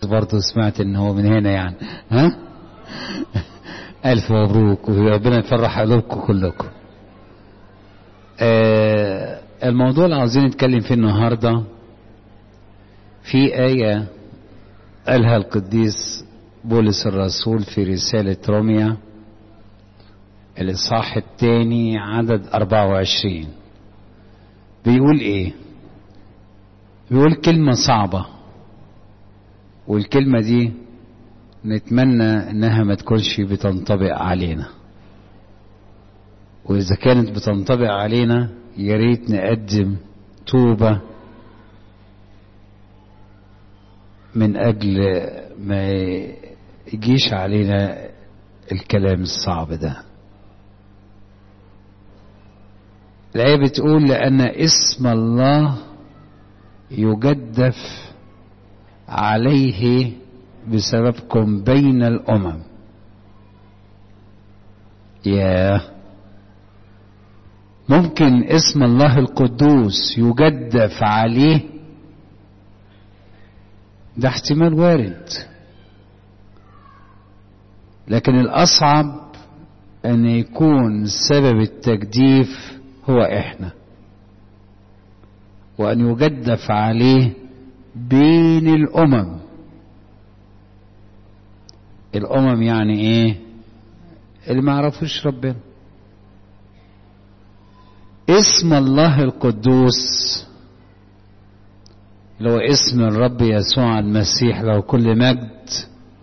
برضه سمعت ان هو من هنا يعني ها الف مبروك وربنا يفرح قلوبكم كلكم آه الموضوع اللي عاوزين نتكلم فيه النهارده في آية قالها القديس بولس الرسول في رسالة روميا الإصحاح الثاني عدد 24 بيقول إيه؟ بيقول كلمة صعبة والكلمة دي نتمنى إنها ما تكونش بتنطبق علينا وإذا كانت بتنطبق علينا يا ريت نقدم توبة من أجل ما يجيش علينا الكلام الصعب ده الآية بتقول لأن اسم الله يجدف عليه بسببكم بين الأمم يا ممكن اسم الله القدوس يجدف عليه ده احتمال وارد لكن الأصعب أن يكون سبب التجديف هو إحنا وأن يجدف عليه بين الأمم الأمم يعني إيه اللي ما يعرفوش ربنا اسم الله القدوس اللي هو اسم الرب يسوع المسيح له كل مجد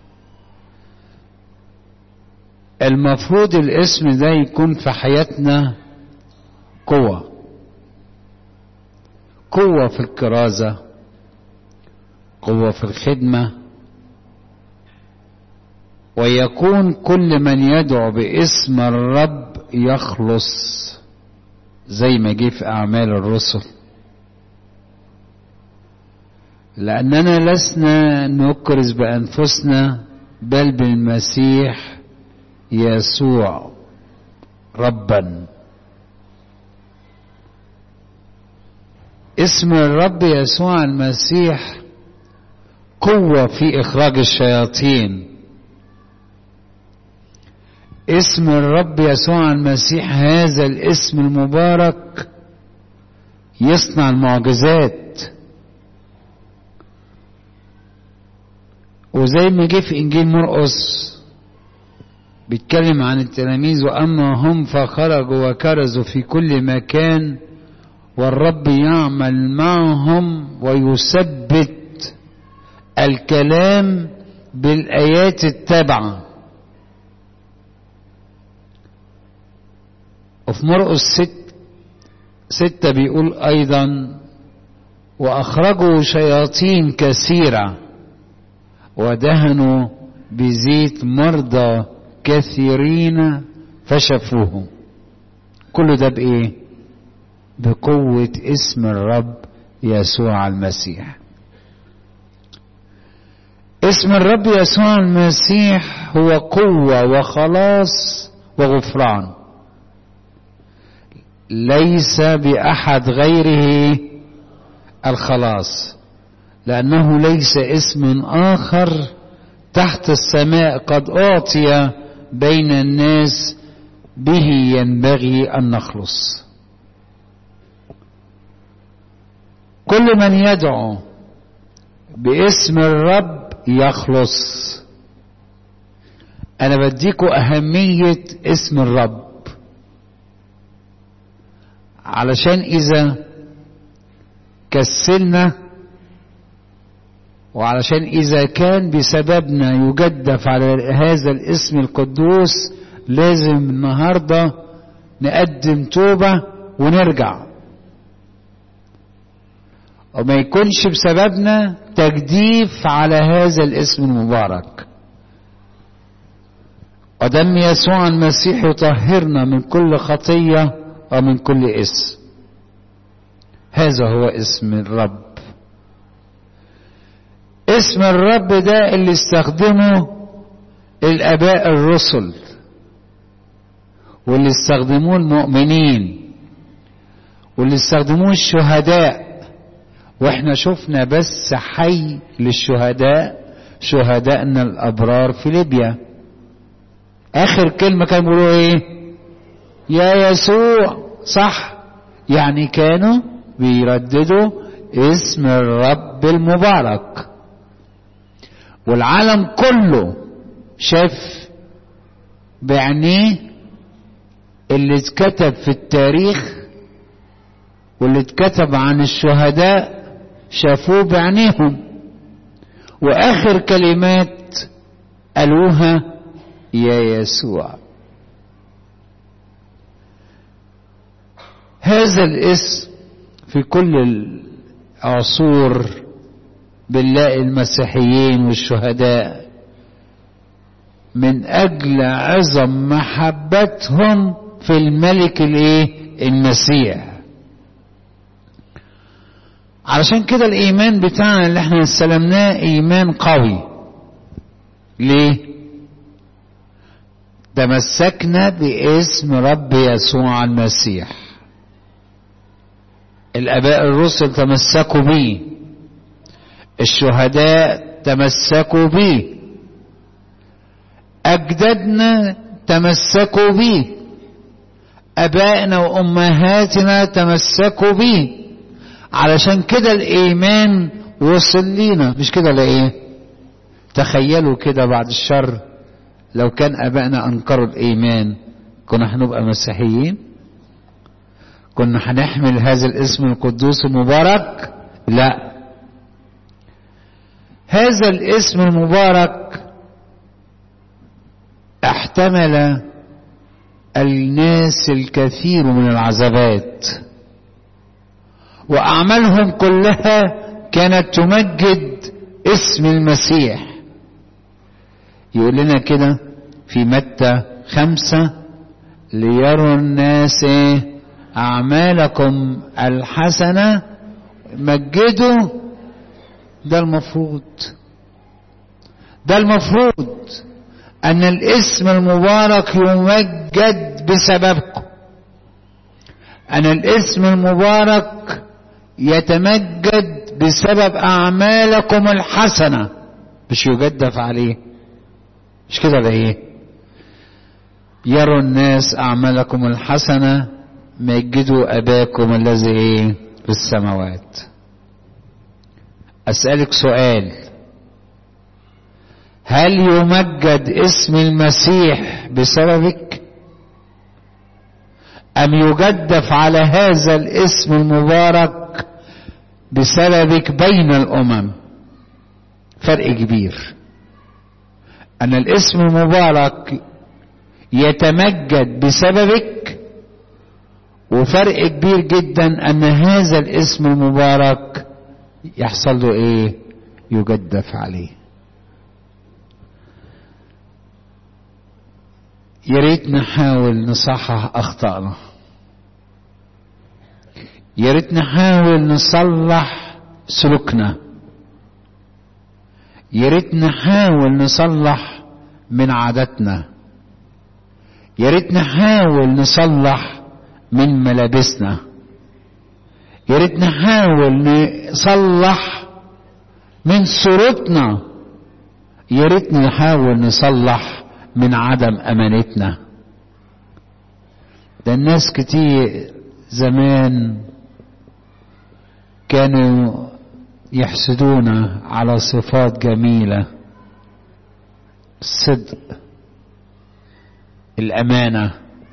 المفروض الاسم ده يكون في حياتنا قوة قوة في الكرازة قوة في الخدمة ويكون كل من يدعو باسم الرب يخلص زي ما جه في أعمال الرسل لأننا لسنا نكرز بأنفسنا بل بالمسيح يسوع ربا اسم الرب يسوع المسيح قوة في إخراج الشياطين اسم الرب يسوع المسيح هذا الاسم المبارك يصنع المعجزات وزي ما جه في انجيل مرقس بيتكلم عن التلاميذ واما هم فخرجوا وكرزوا في كل مكان والرب يعمل معهم ويثبت الكلام بالايات التابعه وفي مرقس ست ستة بيقول أيضا وأخرجوا شياطين كثيرة ودهنوا بزيت مرضى كثيرين فشفوهم كل ده بإيه؟ بقوة اسم الرب يسوع المسيح اسم الرب يسوع المسيح هو قوة وخلاص وغفران ليس بأحد غيره الخلاص لأنه ليس اسم آخر تحت السماء قد أعطي بين الناس به ينبغي أن نخلص كل من يدعو باسم الرب يخلص أنا بديكوا أهمية اسم الرب علشان إذا كسلنا وعلشان إذا كان بسببنا يجدف على هذا الاسم القدوس لازم النهاردة نقدم توبة ونرجع وما يكونش بسببنا تجديف على هذا الاسم المبارك ودم يسوع المسيح يطهرنا من كل خطية ومن كل اسم هذا هو اسم الرب اسم الرب ده اللي استخدمه الاباء الرسل واللي استخدموه المؤمنين واللي استخدموه الشهداء واحنا شفنا بس حي للشهداء شهدائنا الابرار في ليبيا اخر كلمه كانوا بيقولوا ايه يا يسوع صح يعني كانوا بيرددوا اسم الرب المبارك والعالم كله شاف بعينيه اللي اتكتب في التاريخ واللي اتكتب عن الشهداء شافوه بعينيهم واخر كلمات قالوها يا يسوع هذا الاسم في كل العصور بنلاقي المسيحيين والشهداء من اجل عظم محبتهم في الملك الايه المسيح علشان كده الايمان بتاعنا اللي احنا استلمناه ايمان قوي ليه تمسكنا باسم رب يسوع المسيح الاباء الرسل تمسكوا بيه الشهداء تمسكوا بيه اجدادنا تمسكوا بيه ابائنا وامهاتنا تمسكوا بيه علشان كده الايمان وصل لينا مش كده ولا ايه تخيلوا كده بعد الشر لو كان ابائنا انكروا الايمان كنا هنبقى مسيحيين كنا هنحمل هذا الاسم القدوس المبارك لا هذا الاسم المبارك احتمل الناس الكثير من العذابات واعمالهم كلها كانت تمجد اسم المسيح يقول لنا كده في متى خمسة ليروا الناس أعمالكم الحسنة مجدوا ده المفروض ده المفروض أن الاسم المبارك يمجد بسببكم أن الاسم المبارك يتمجد بسبب أعمالكم الحسنة مش يجدف عليه مش كده ولا ايه يروا الناس أعمالكم الحسنة مجدوا أباكم الذي ايه في السماوات أسألك سؤال هل يمجد اسم المسيح بسببك أم يجدف على هذا الاسم المبارك بسببك بين الأمم فرق كبير أن الاسم المبارك يتمجد بسببك وفرق كبير جدا أن هذا الاسم المبارك يحصل له إيه يجدف عليه يا ريت نحاول نصحح أخطائنا يا ريت نحاول نصلح سلوكنا يا ريت نحاول نصلح من عاداتنا يا ريت نحاول نصلح من ملابسنا يا ريت نحاول نصلح من صورتنا يا ريت نحاول نصلح من عدم امانتنا ده الناس كتير زمان كانوا يحسدونا على صفات جميلة الصدق الأمانة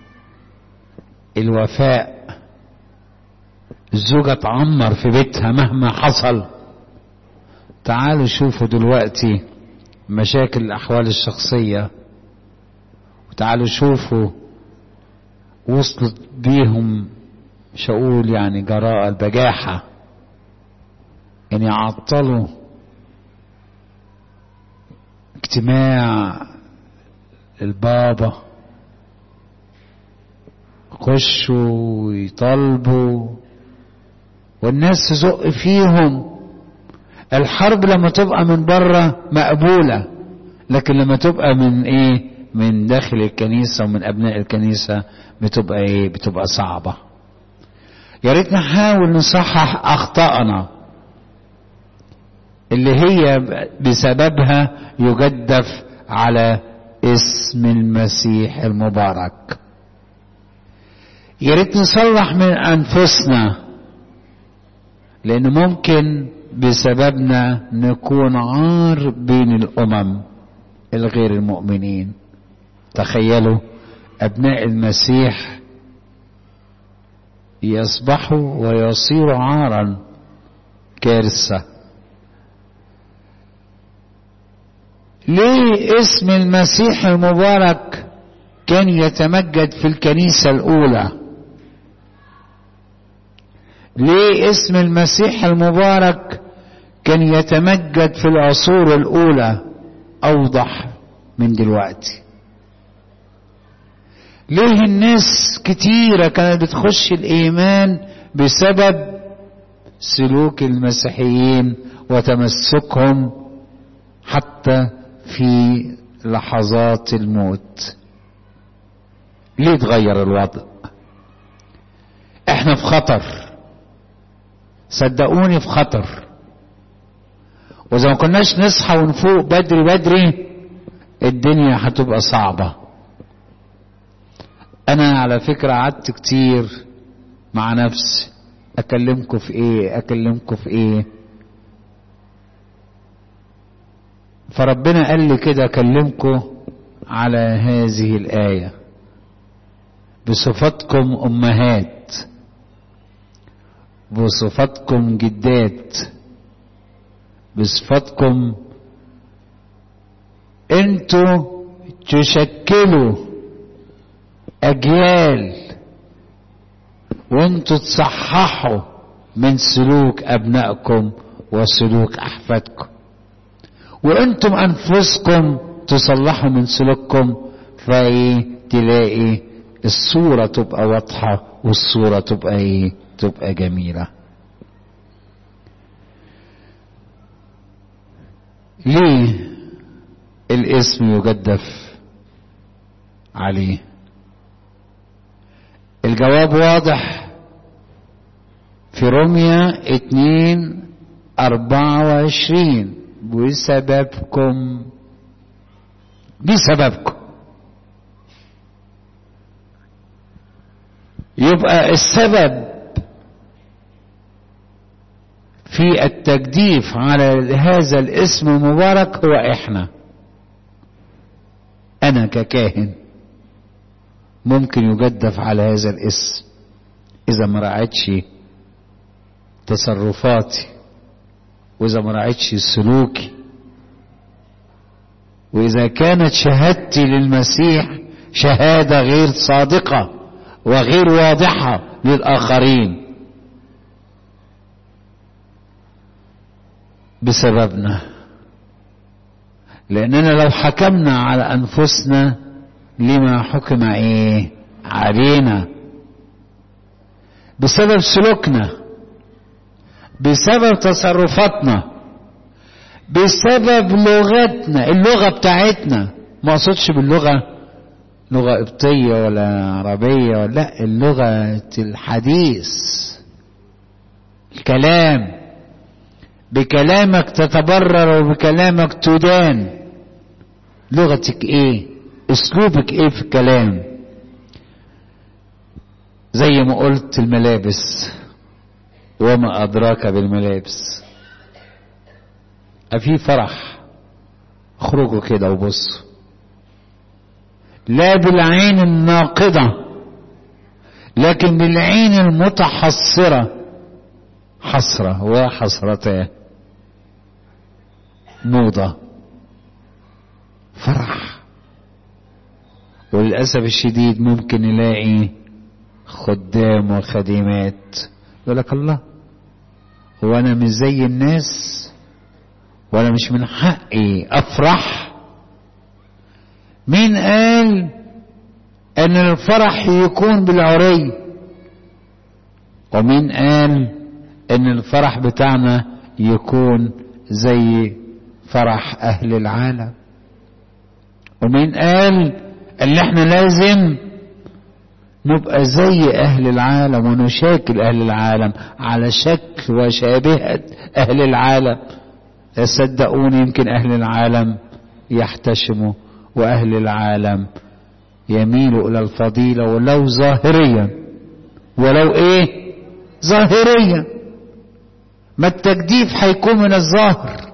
الوفاء الزوجة تعمر في بيتها مهما حصل تعالوا شوفوا دلوقتي مشاكل الأحوال الشخصية وتعالوا شوفوا وصلت بيهم مش هقول يعني جراءة البجاحة ان يعطلوا اجتماع البابا يخشوا ويطالبوا والناس تزق فيهم الحرب لما تبقى من بره مقبولة لكن لما تبقى من ايه من داخل الكنيسة ومن ابناء الكنيسة بتبقى ايه بتبقى صعبة يا ريت نحاول نصحح اخطائنا اللي هي بسببها يجدف على اسم المسيح المبارك يا ريت نصلح من انفسنا لان ممكن بسببنا نكون عار بين الامم الغير المؤمنين تخيلوا ابناء المسيح يصبحوا ويصيروا عارا كارثه ليه اسم المسيح المبارك كان يتمجد في الكنيسه الاولى ليه اسم المسيح المبارك كان يتمجد في العصور الاولى اوضح من دلوقتي ليه الناس كتيرة كانت بتخش الإيمان بسبب سلوك المسيحيين وتمسكهم حتى في لحظات الموت ليه تغير الوضع احنا في خطر صدقوني في خطر واذا ما كناش نصحى ونفوق بدري بدري الدنيا هتبقى صعبه انا على فكرة قعدت كتير مع نفسي اكلمكم في ايه اكلمكم في ايه فربنا قال لي كده اكلمكم على هذه الايه بصفتكم امهات بصفتكم جدات بصفتكم انتوا تشكلوا اجيال وانتوا تصححوا من سلوك ابنائكم وسلوك احفادكم وانتم انفسكم تصلحوا من سلوككم فايه تلاقي الصورة تبقى واضحة والصورة تبقى ايه تبقى جميلة ليه الاسم يجدف عليه الجواب واضح في روميا اتنين اربعة وعشرين بسببكم بسببكم يبقى السبب في التجديف على هذا الاسم المبارك هو احنا انا ككاهن ممكن يجدف على هذا الاسم اذا ما راعتش تصرفاتي واذا ما راعتش سلوكي واذا كانت شهادتي للمسيح شهاده غير صادقه وغير واضحه للاخرين بسببنا لاننا لو حكمنا على انفسنا لما حكم ايه علينا بسبب سلوكنا بسبب تصرفاتنا بسبب لغتنا اللغة بتاعتنا ما اقصدش باللغة لغة قبطية ولا عربية ولا لا اللغة الحديث الكلام بكلامك تتبرر وبكلامك تدان لغتك ايه اسلوبك ايه في الكلام زي ما قلت الملابس وما ادراك بالملابس في فرح اخرجوا كده وبصوا لا بالعين الناقضة لكن بالعين المتحصرة حسرة وحسرتان موضة فرح وللأسف الشديد ممكن نلاقي خدام وخديمات يقول لك الله هو أنا مش زي الناس وأنا مش من حقي أفرح مين قال أن الفرح يكون بالعري ومين قال أن الفرح بتاعنا يكون زي فرح أهل العالم ومين قال ان احنا لازم نبقى زي اهل العالم ونشاكل اهل العالم على شكل وشابهة اهل العالم صدقوني يمكن أهل العالم يحتشموا وأهل العالم يميلوا إلى الفضيلة ولو ظاهريا ولو إيه ظاهريا ما التجديف هيكون من الظاهر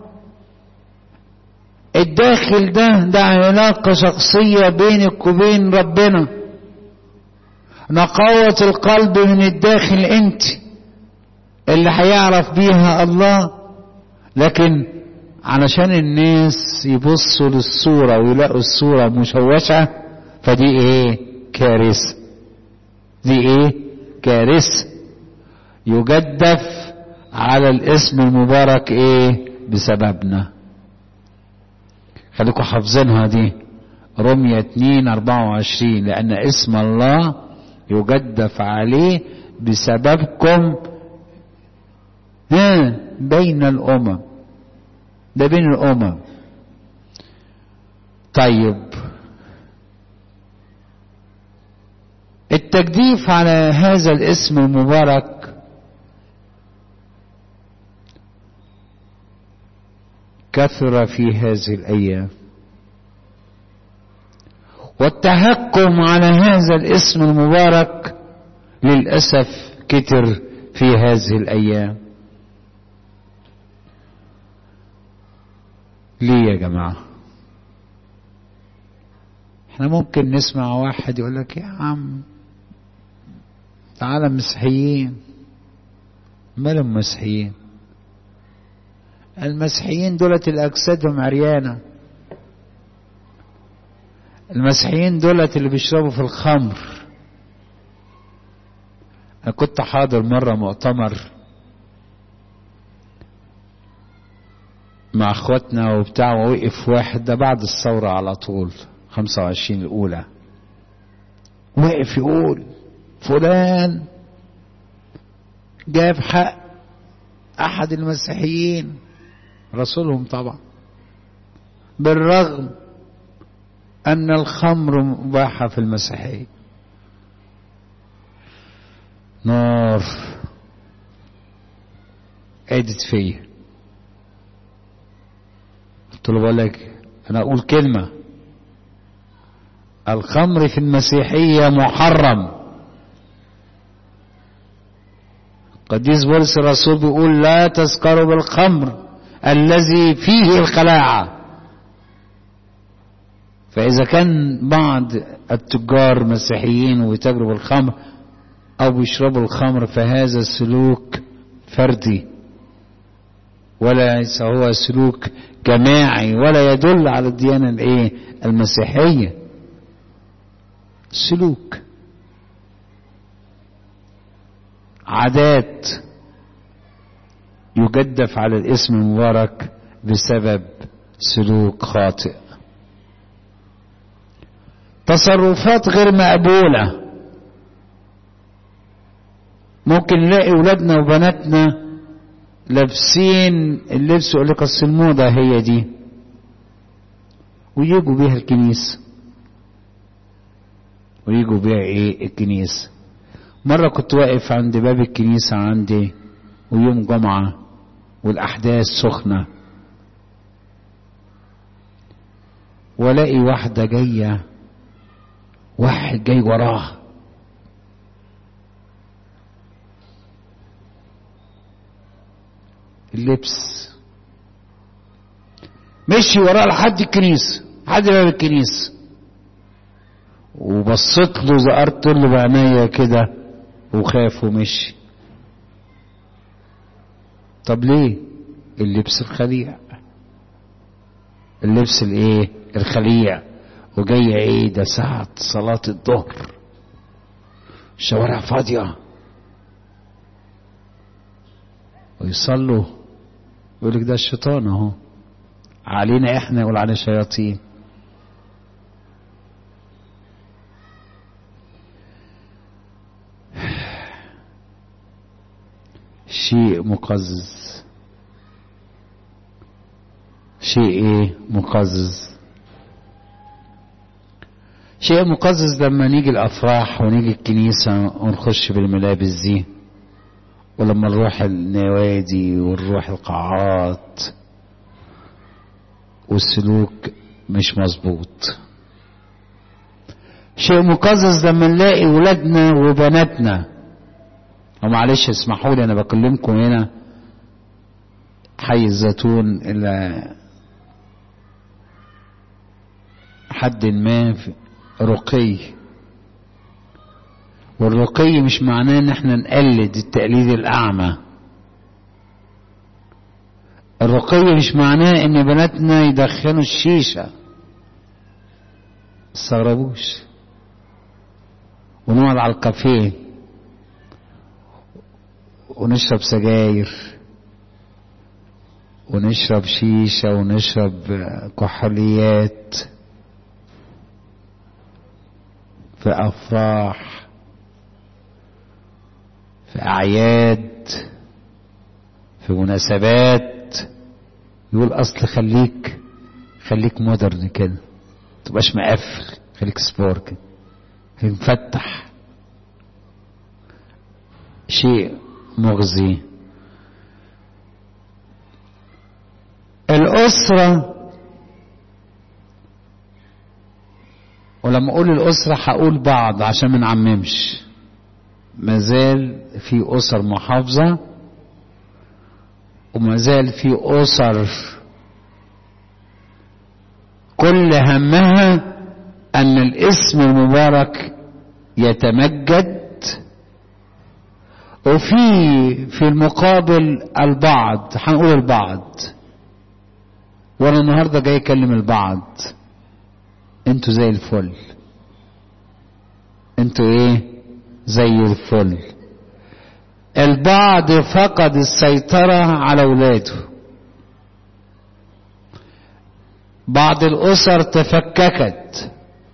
الداخل ده ده علاقة شخصية بينك وبين ربنا نقاوة القلب من الداخل انت اللي هيعرف بيها الله لكن علشان الناس يبصوا للصورة ويلاقوا الصورة مشوشة فدي ايه كارثة دي ايه كارثة يجدف على الاسم المبارك ايه بسببنا خليكم حافظينها دي رمية 2 24 لأن اسم الله يجدف عليه بسببكم ها بين الأمم ده بين الأمم طيب التجديف على هذا الاسم المبارك كثر في هذه الايام والتهكم على هذا الاسم المبارك للاسف كتر في هذه الايام ليه يا جماعه احنا ممكن نسمع واحد يقول لك يا عم تعالى مسيحيين مالهم مسيحيين المسيحيين دولت الأجسادهم عريانة المسيحيين دولت اللي بيشربوا في الخمر أنا كنت حاضر مرة مؤتمر مع اخواتنا وبتاع ووقف واحد ده بعد الثورة على طول 25 الأولى وقف يقول فلان جاب حق أحد المسيحيين رسولهم طبعا بالرغم أن الخمر مباحة في المسيحية نار عدت فيا قلت له بقول لك أنا أقول كلمة الخمر في المسيحية محرم قديس بولس الرسول بيقول لا تسكروا بالخمر الذي فيه الخلاعة فإذا كان بعض التجار مسيحيين ويتاجروا بالخمر أو بيشربوا الخمر فهذا سلوك فردي ولا هو سلوك جماعي ولا يدل على الديانة الايه المسيحية سلوك عادات يجدف على الاسم المبارك بسبب سلوك خاطئ تصرفات غير مقبولة ممكن نلاقي ولادنا وبناتنا لابسين اللبس يقول لك اصل الموضة هي دي ويجوا بيها الكنيسة ويجوا بيها ايه الكنيسة مرة كنت واقف عند باب الكنيسة عندي ويوم جمعة والأحداث سخنة والاقي واحدة جاية واحد جاي وراها اللبس مشي وراه لحد الكنيسة لحد باب الكنيسة وبصيت له زقرت له بعينيا كده وخاف ومشي طب ليه اللبس الخليع اللبس الايه الخليع وجاي ايه ده ساعة صلاة الظهر الشوارع فاضية ويصلوا يقول لك ده الشيطان اهو علينا احنا يقول عليه شياطين شيء مقزز شيء ايه مقزز شيء مقزز لما نيجي الافراح ونيجي الكنيسة ونخش بالملابس دي ولما نروح النوادي ونروح القاعات والسلوك مش مظبوط شيء مقزز لما نلاقي ولادنا وبناتنا ومعلش اسمحوا لي انا بكلمكم هنا حي الزيتون الى حد ما رقي والرقي مش معناه ان احنا نقلد التقليد الاعمى الرقي مش معناه ان بناتنا يدخنوا الشيشة استغربوش ونقعد على الكافيه ونشرب سجاير ونشرب شيشة ونشرب كحوليات في أفراح في أعياد في مناسبات يقول أصل خليك خليك مودرن كده تبقاش مقفل خليك سبور كده خليك مفتح شيء مغزي الأسرة ولما أقول الأسرة هقول بعض عشان ما نعممش مازال في أسر محافظة ومازال في أسر كل همها أن الاسم المبارك يتمجد وفي في المقابل البعض هنقول البعض وانا النهارده جاي اكلم البعض انتوا زي الفل انتوا ايه زي الفل البعض فقد السيطرة على ولاده بعض الأسر تفككت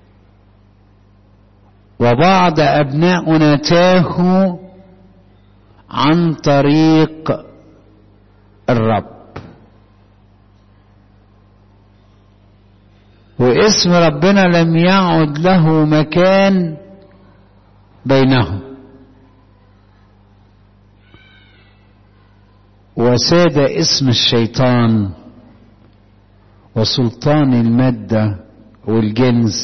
وبعض أبناؤنا تاهوا عن طريق الرب واسم ربنا لم يعد له مكان بينهم وساد اسم الشيطان وسلطان المادة والجنس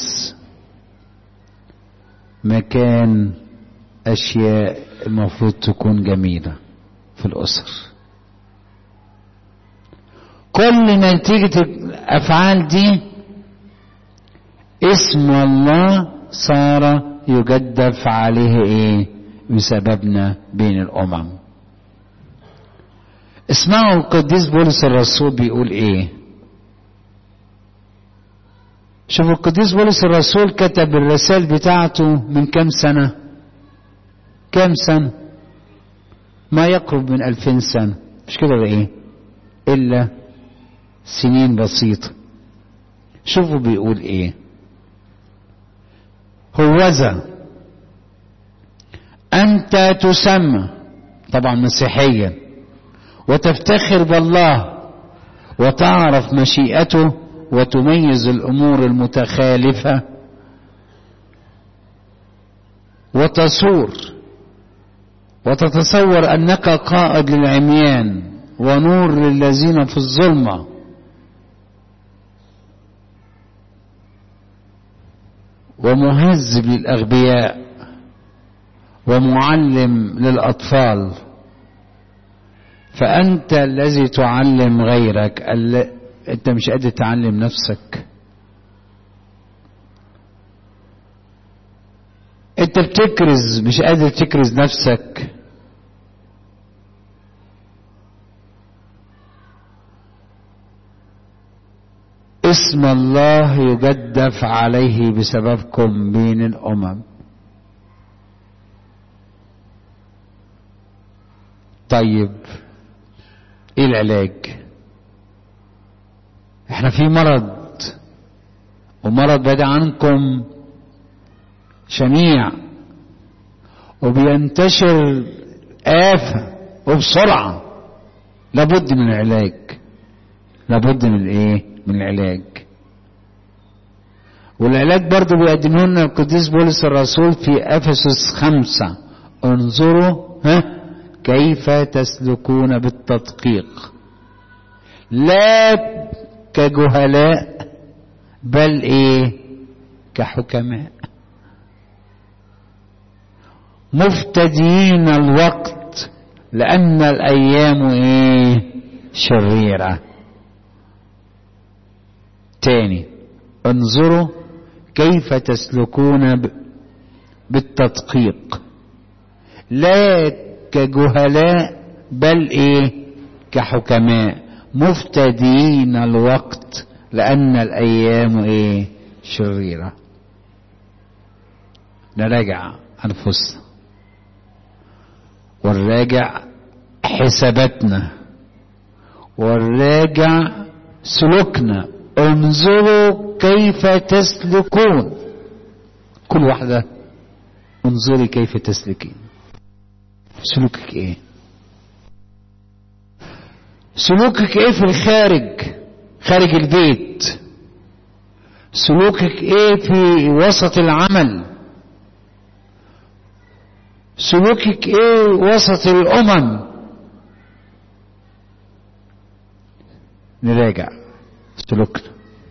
مكان أشياء المفروض تكون جميلة في الأسر كل نتيجة الأفعال دي اسم الله صار يجدف عليه ايه بسببنا بين الامم اسمعوا القديس بولس الرسول بيقول ايه شوفوا القديس بولس الرسول كتب الرسائل بتاعته من كام سنة كام سنة ما يقرب من ألفين سنة مش كده ولا ايه إلا سنين بسيطة شوفوا بيقول ايه هوذا أنت تسمى طبعا مسيحيا وتفتخر بالله وتعرف مشيئته وتميز الأمور المتخالفة وتصور وتتصور أنك قائد للعميان ونور للذين في الظلمه ومهذب للأغبياء ومعلم للأطفال فأنت الذي تعلم غيرك أنت مش قادر تعلم نفسك أنت بتكرز مش قادر تكرز نفسك اسم الله يجدف عليه بسببكم بين الامم طيب ايه العلاج احنا في مرض ومرض بعيد عنكم شنيع وبينتشر آفة وبسرعة لابد من العلاج لابد من الايه من العلاج والعلاج برضو بيقدمه لنا القديس بولس الرسول في افسس خمسة انظروا ها كيف تسلكون بالتدقيق لا كجهلاء بل ايه كحكماء مفتدين الوقت لان الايام ايه شريره تاني انظروا كيف تسلكون بالتدقيق لا كجهلاء بل ايه كحكماء مفتدين الوقت لان الايام ايه شريره نراجع انفسنا ونراجع حساباتنا ونراجع سلوكنا انظروا كيف تسلكون كل واحدة انظري كيف تسلكين سلوكك ايه سلوكك ايه في الخارج خارج البيت سلوكك ايه في وسط العمل سلوكك ايه وسط الامم نراجع سلوكنا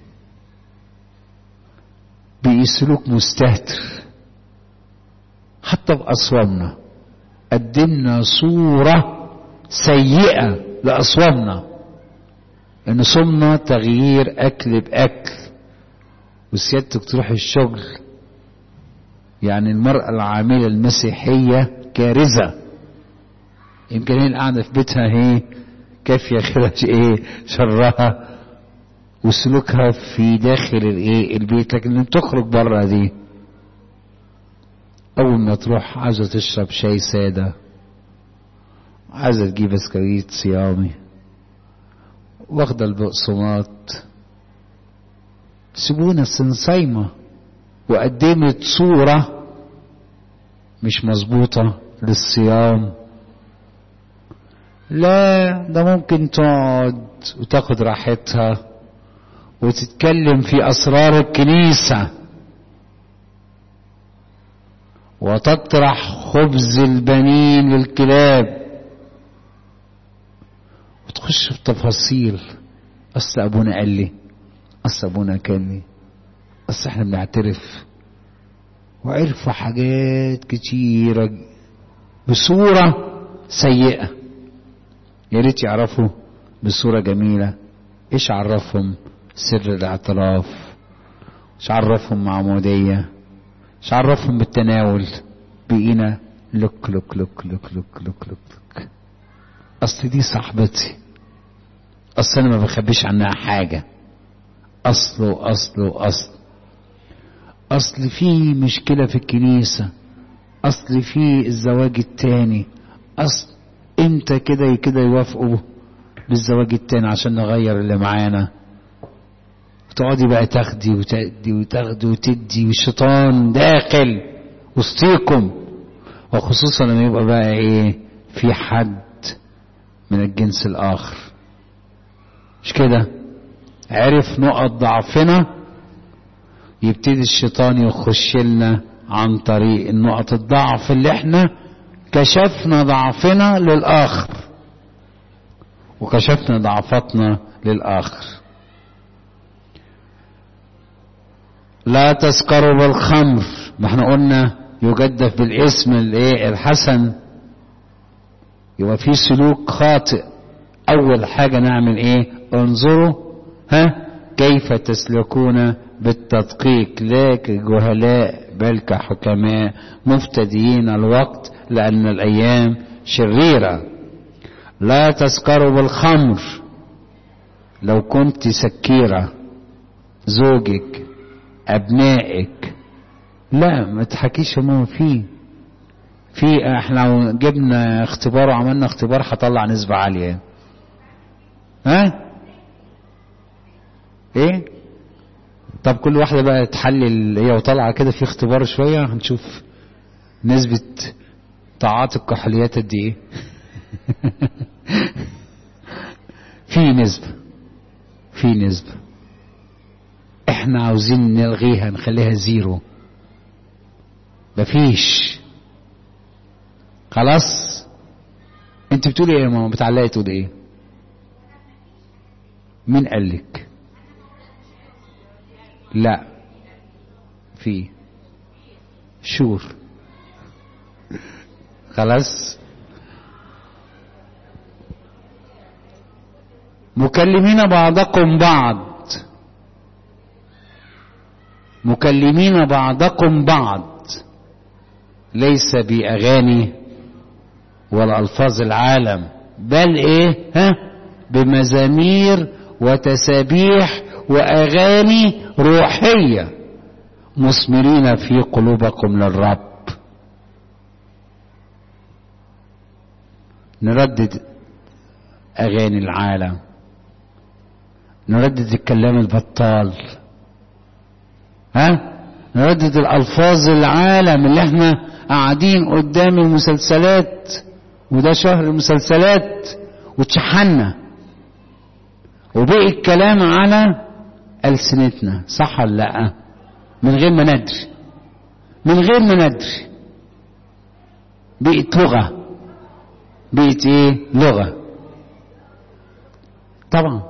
بقي سلوك مستهتر حتى بأصوامنا قدمنا صورة سيئة لأصوامنا إن صمنا تغيير أكل بأكل وسيادتك تروح الشغل يعني المرأة العاملة المسيحية كارثة يمكن هي القاعدة في بيتها هي كافية خيرها ايه شرها وسلوكها في داخل الايه البيت لكن لما تخرج بره دي اول ما تروح عايزه تشرب شاي ساده عايزه تجيب بسكويت صيامي واخده البقسماط سيبونا السنصايمة وقدمت صورة مش مظبوطة للصيام لا ده ممكن تقعد وتاخد راحتها وتتكلم في اسرار الكنيسه وتطرح خبز البنين للكلاب وتخش في تفاصيل اصل ابونا قال لي اصل ابونا كان لي اصل احنا بنعترف وعرفوا حاجات كتيرة بصورة سيئة يا ريت يعرفوا بصورة جميلة ايش عرفهم سر الاعتراف ايش عرفهم معمودية ايش عرفهم بالتناول بقينا لك لك لك لك لك لك لك لك اصل دي صاحبتي اصل انا ما بخبيش عنها حاجة اصل واصل واصل اصل في مشكلة في الكنيسة اصل في الزواج التاني اصل امتى كده كده يوافقوا بالزواج التاني عشان نغير اللي معانا تقعدي بقى تاخدي وتدي وتاخدي وتدي والشيطان داخل وسطيكم وخصوصا لما يبقى بقى ايه في حد من الجنس الاخر مش كده عرف نقط ضعفنا يبتدي الشيطان يخش لنا عن طريق النقط الضعف اللي احنا كشفنا ضعفنا للاخر وكشفنا ضعفاتنا للاخر لا تسكروا بالخمر ما احنا قلنا يجدف بالاسم الايه الحسن يبقى في سلوك خاطئ اول حاجه نعمل ايه انظروا ها كيف تسلكون بالتدقيق لا كجهلاء بل كحكماء مفتديين الوقت لان الايام شريره لا تسكروا بالخمر لو كنت سكيره زوجك ابنائك لا ما تحكيش ماما فيه في احنا لو جبنا اختبار وعملنا اختبار هطلع نسبة عالية ها ايه طب كل واحدة بقى تحلل هي وطالعة كده في اختبار شوية هنشوف نسبة تعاطي الكحوليات قد ايه في نسبة في نسبة احنا عاوزين نلغيها نخليها زيرو مفيش خلاص انت بتقولي ايه يا ماما بتعلقي تقول ايه مين قال لك لا في شور خلاص مكلمين بعضكم بعض مكلمين بعضكم بعض ليس بأغاني ولا ألفاظ العالم بل إيه ها بمزامير وتسابيح وأغاني روحية مثمرين في قلوبكم للرب نردد أغاني العالم نردد الكلام البطال ها نردد الألفاظ العالم اللي احنا قاعدين قدام المسلسلات وده شهر المسلسلات واتشحنا وبقي الكلام على ألسنتنا صح ولا لا من غير ما ندري من غير ما ندري بقت لغة بقت ايه لغة طبعا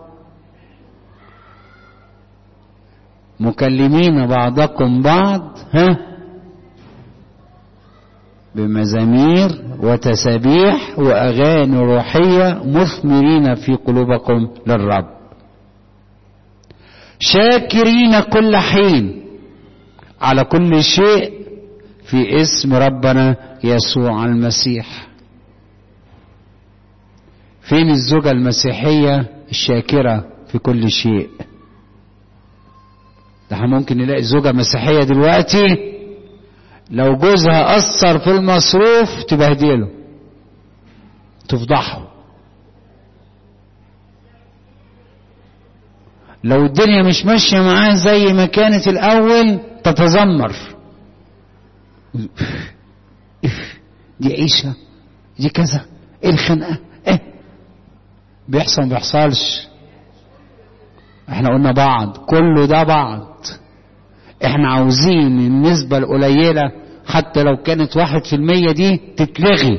مكلمين بعضكم بعض ها بمزامير وتسابيح واغاني روحيه مثمرين في قلوبكم للرب شاكرين كل حين على كل شيء في اسم ربنا يسوع المسيح فين الزوجه المسيحيه الشاكره في كل شيء ده احنا ممكن نلاقي زوجة مسيحية دلوقتي لو جوزها أثر في المصروف تبهدله تفضحه لو الدنيا مش ماشية معاه زي ما كانت الأول تتذمر دي عيشة دي كذا ايه الخنقة ايه بيحصل ما بيحصلش احنا قلنا بعض كله ده بعض احنا عاوزين النسبة القليلة حتى لو كانت واحد في المية دي تتلغي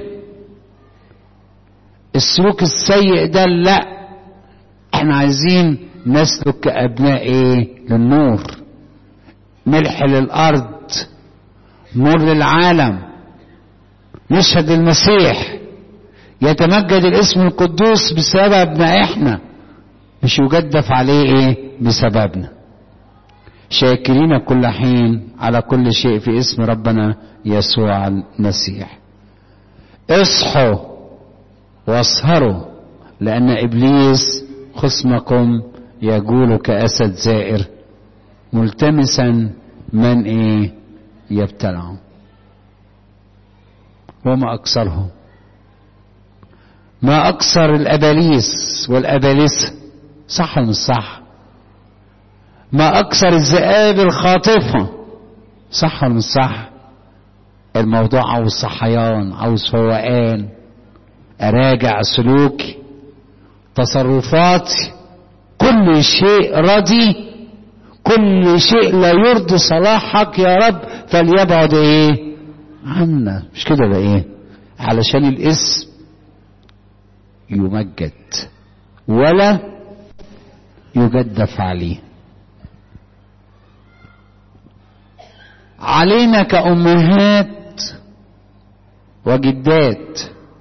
السلوك السيء ده لا احنا عايزين نسلك كأبناء ايه للنور ملح للأرض نور للعالم نشهد المسيح يتمجد الاسم القدوس بسببنا احنا مش يجدف عليه ايه بسببنا شاكرين كل حين على كل شيء في اسم ربنا يسوع المسيح اصحوا واسهروا لان ابليس خصمكم يجول كاسد زائر ملتمسا من ايه يبتلعه وما اكثرهم ما اكثر الاباليس والابالسه صح ولا مش صح ما اكثر الذئاب الخاطفه صح ولا مش صح الموضوع عاوز صحيان عاوز فوقان اراجع سلوكي تصرفاتي كل شيء ردي كل شيء لا يرضي صلاحك يا رب فليبعد ايه عنا مش كده ده ايه علشان الاسم يمجد ولا يجدف عليه علينا كأمهات وجدات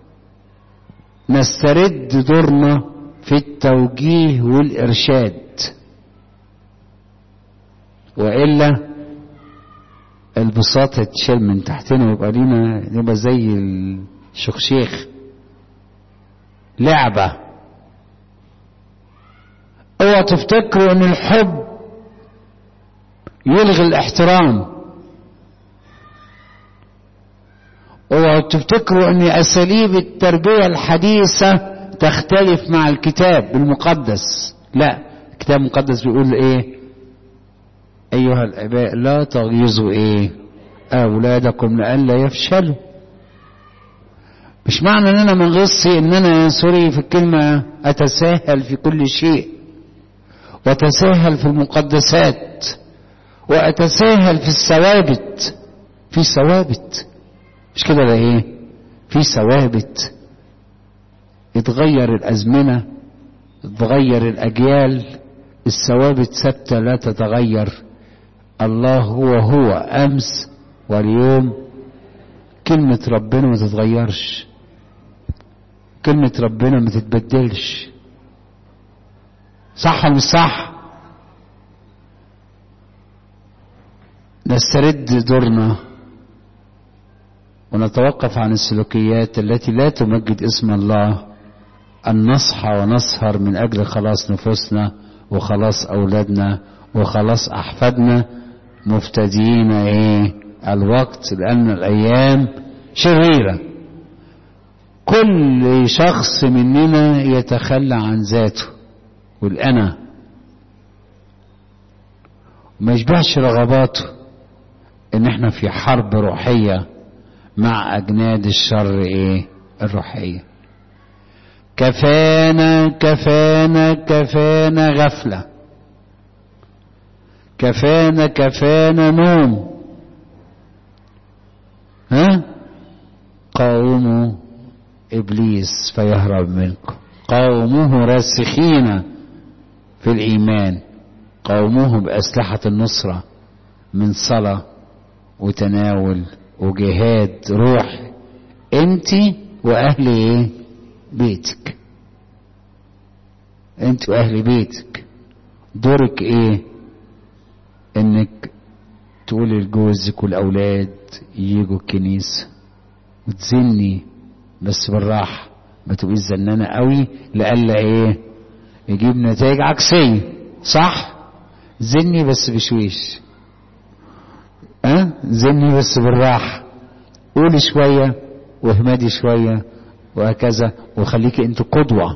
نسترد دورنا في التوجيه والإرشاد وإلا البساط هتشيل من تحتنا ويبقى لينا نبقى زي الشخشيخ لعبة اوعى تفتكروا ان الحب يلغي الاحترام اوعوا تفتكروا ان اساليب التربيه الحديثه تختلف مع الكتاب المقدس لا الكتاب المقدس بيقول ايه ايها الاباء لا تغيظوا ايه اولادكم لئلا يفشلوا مش معنى ان انا من غصي ان انا سوري في الكلمه اتساهل في كل شيء واتساهل في المقدسات واتساهل في الثوابت في ثوابت مش كده ده ايه في ثوابت يتغير الازمنه تتغير الاجيال الثوابت ثابته لا تتغير الله هو هو امس واليوم كلمة ربنا ما تتغيرش كلمة ربنا ما تتبدلش صح ولا مش صح نسترد دورنا ونتوقف عن السلوكيات التي لا تمجد اسم الله أن نصحى ونسهر من أجل خلاص نفوسنا وخلاص أولادنا وخلاص أحفادنا مفتديين إيه الوقت لأن الأيام شريرة كل شخص مننا يتخلى عن ذاته والأنا ما يشبعش رغباته ان احنا في حرب روحية مع اجناد الشر ايه الروحية كفانا كفانا كفانا غفلة كفانا كفانا نوم ها قاوموا ابليس فيهرب منكم قاوموه راسخين في الايمان قاوموه باسلحه النصره من صلاه وتناول وجهاد روح انت واهل ايه بيتك انت واهل بيتك دورك ايه انك تقولي لجوزك والاولاد يجوا الكنيسه وتزني بس بالراحه ما تبقيش زنانه قوي لألا ايه يجيب نتائج عكسيه صح زني بس بشويش ها أه؟ زني بس بالراحه قولي شويه واهمدي شويه وهكذا وخليكي انت قدوه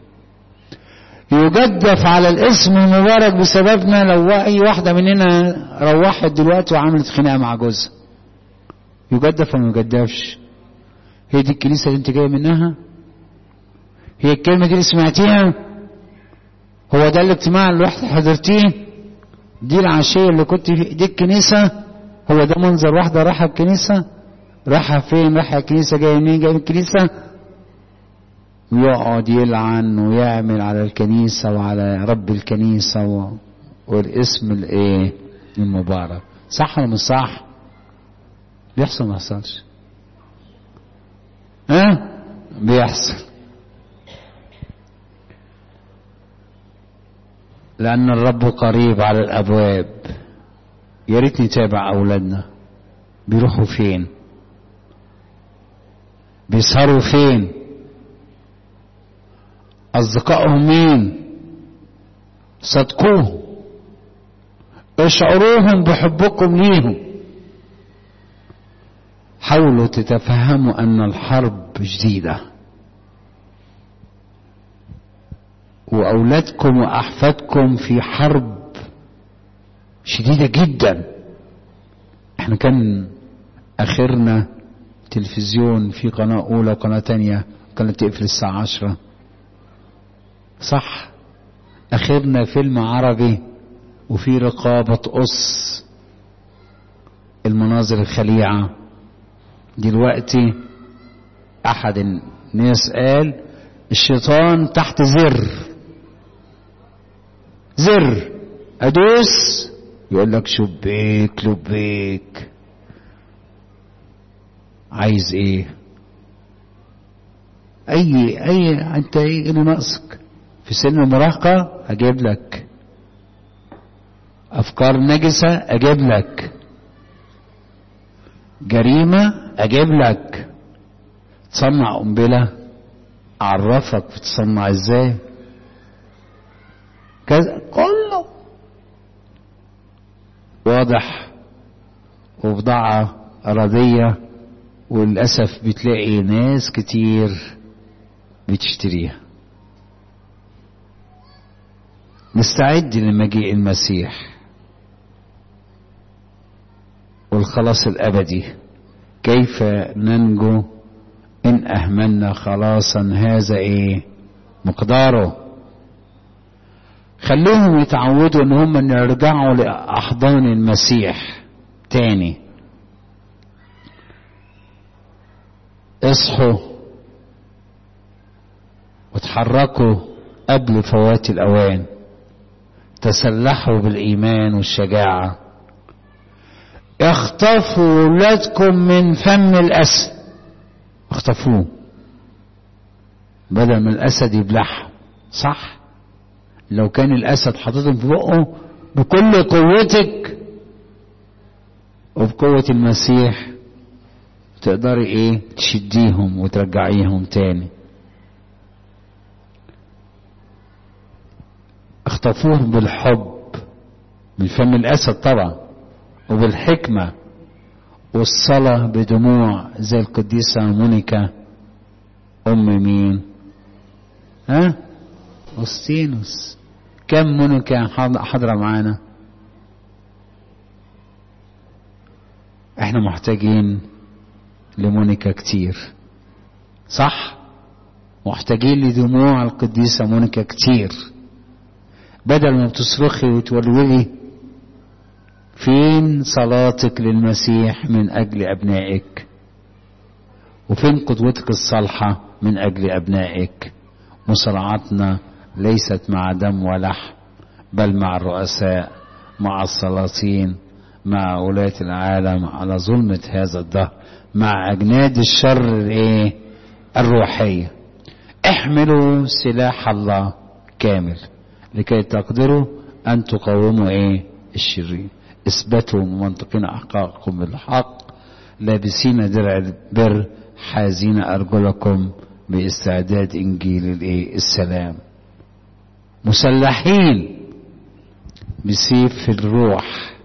يجدف على الاسم المبارك بسببنا لو اي واحده مننا روحت دلوقتي وعملت خناقه مع جوزها يجدف ولا ما يجدفش هي دي الكنيسه اللي انت جايه منها هي الكلمه دي اللي سمعتيها هو ده الاجتماع اللي رحت حضرتيه دي العشيه اللي كنت في دي الكنيسه هو ده منظر واحده رايحه الكنيسه رايحه فين رايحه الكنيسه جايه منين جايه من الكنيسه ويقعد يلعن ويعمل على الكنيسة وعلى رب الكنيسة و... والاسم الايه المبارك صح ولا مش صح بيحصل ما يحصلش ها أه؟ بيحصل لأن الرب قريب على الأبواب يا ريت نتابع أولادنا بيروحوا فين بيسهروا فين أصدقائهم مين صدقوه اشعروهم بحبكم ليهم حاولوا تتفهموا أن الحرب جديدة وأولادكم وأحفادكم في حرب شديدة جدا احنا كان آخرنا تلفزيون في قناة أولى وقناة تانية كانت تقفل الساعة عشرة صح اخرنا فيلم عربي وفي رقابة قص المناظر الخليعة دلوقتي احد الناس قال الشيطان تحت زر زر ادوس يقول لك شبيك لبيك عايز ايه اي اي انت ايه اللي ناقصك في سن المراهقة أجيب لك أفكار نجسة أجيب لك جريمة أجيب لك تصنع قنبلة أعرفك بتصنع إزاي كذا كله واضح وبضاعة أراضية وللأسف بتلاقي ناس كتير بتشتريها نستعد لمجيء المسيح والخلاص الابدي كيف ننجو ان اهملنا خلاصا هذا ايه مقداره خلوهم يتعودوا ان هم يرجعوا لاحضان المسيح تاني اصحوا وتحركوا قبل فوات الاوان تسلحوا بالإيمان والشجاعة اخطفوا ولادكم من فم الاسد اخطفوه بدل ما الاسد يبلعهم صح لو كان الاسد حاططهم في بقه بكل قوتك وبقوة المسيح تقدري ايه تشديهم وترجعيهم تاني اخطفوهم بالحب من فم الاسد طبعا وبالحكمة والصلاة بدموع زي القديسة مونيكا ام مين ها أوستينوس كم مونيكا حاضرة معانا احنا محتاجين لمونيكا كتير صح محتاجين لدموع القديسة مونيكا كتير بدل ما بتصرخي وتولولي فين صلاتك للمسيح من أجل أبنائك وفين قدوتك الصالحة من أجل أبنائك مصارعتنا ليست مع دم ولحم بل مع الرؤساء مع السلاطين مع ولاة العالم على ظلمة هذا الدهر مع أجناد الشر الايه الروحية احملوا سلاح الله كامل لكي تقدروا أن تقاوموا ايه الشرير اثبتوا ممنطقين أحقاقكم بالحق لابسين درع البر حازين أرجلكم باستعداد إنجيل الايه السلام مسلحين بسيف الروح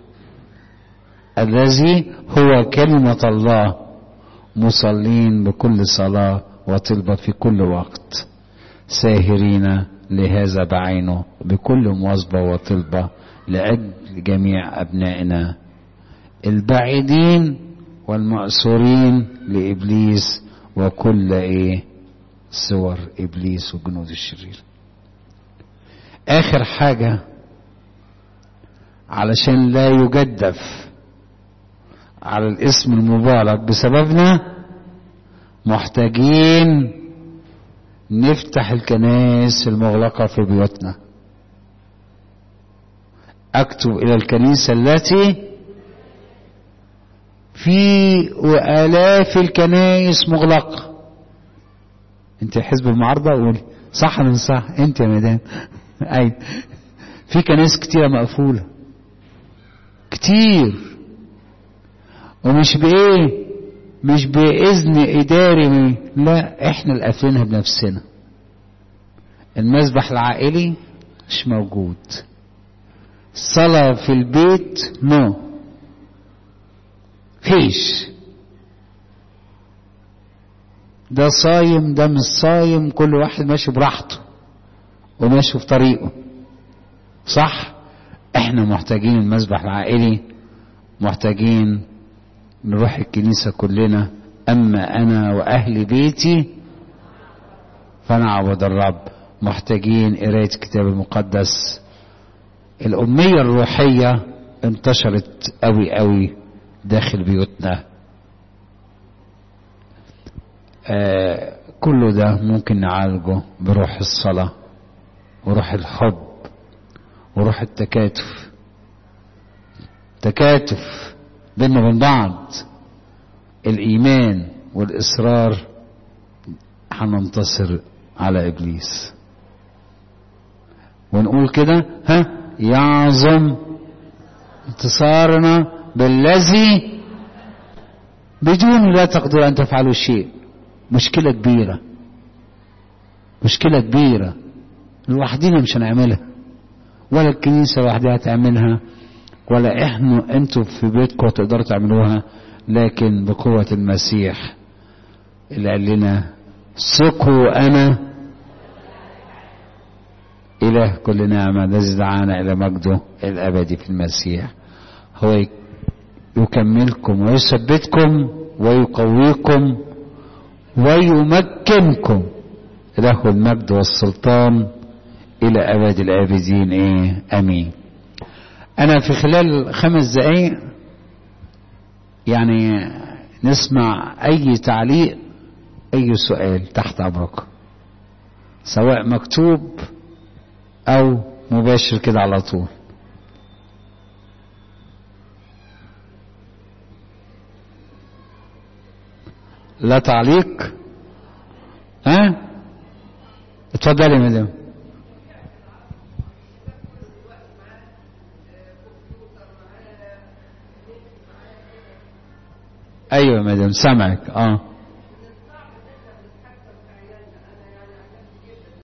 الذي هو كلمة الله مصلين بكل صلاة وطلبة في كل وقت ساهرين لهذا بعينه بكل مواظبة وطلبة لأجل جميع أبنائنا البعيدين والمأسورين لإبليس وكل إيه صور إبليس وجنود الشرير آخر حاجة علشان لا يجدف على الاسم المبارك بسببنا محتاجين نفتح الكنائس المغلقة في بيوتنا اكتب الى الكنيسة التي في والاف الكنائس مغلقة انت حزب المعارضة قولي صح ولا صح انت يا مدام اي في كنائس كتيرة مقفولة كتير ومش بايه مش باذن اداري لا احنا اللي قافلينها بنفسنا المسبح العائلي مش موجود صلاة في البيت نو فيش ده صايم ده مش صايم كل واحد ماشي براحته وماشي في طريقه صح احنا محتاجين المسبح العائلي محتاجين نروح الكنيسة كلنا أما أنا وأهل بيتي فنعبد الرب محتاجين قراية الكتاب المقدس الأمية الروحية انتشرت قوي قوي داخل بيوتنا آه كل ده ممكن نعالجه بروح الصلاة وروح الحب وروح التكاتف تكاتف بيننا وبين بعض الإيمان والإصرار هننتصر على إبليس ونقول كده ها يعظم انتصارنا بالذي بدون لا تقدر أن تفعلوا شيء مشكلة كبيرة مشكلة كبيرة لوحدينا مش هنعملها ولا الكنيسة لوحدها تعملها ولا احنا انتوا في بيتكم تقدروا تعملوها لكن بقوة المسيح اللي قال لنا ثقوا انا اله كل نعمة الذي دعانا الى مجده الابدي في المسيح هو يكملكم ويثبتكم ويقويكم ويمكنكم له المجد والسلطان الى ابد الابدين ايه امين انا في خلال خمس دقايق يعني نسمع اي تعليق اي سؤال تحت امركم سواء مكتوب او مباشر كده على طول لا تعليق ها اتفضلي يا مدام ايوه يا مدام سامعك اه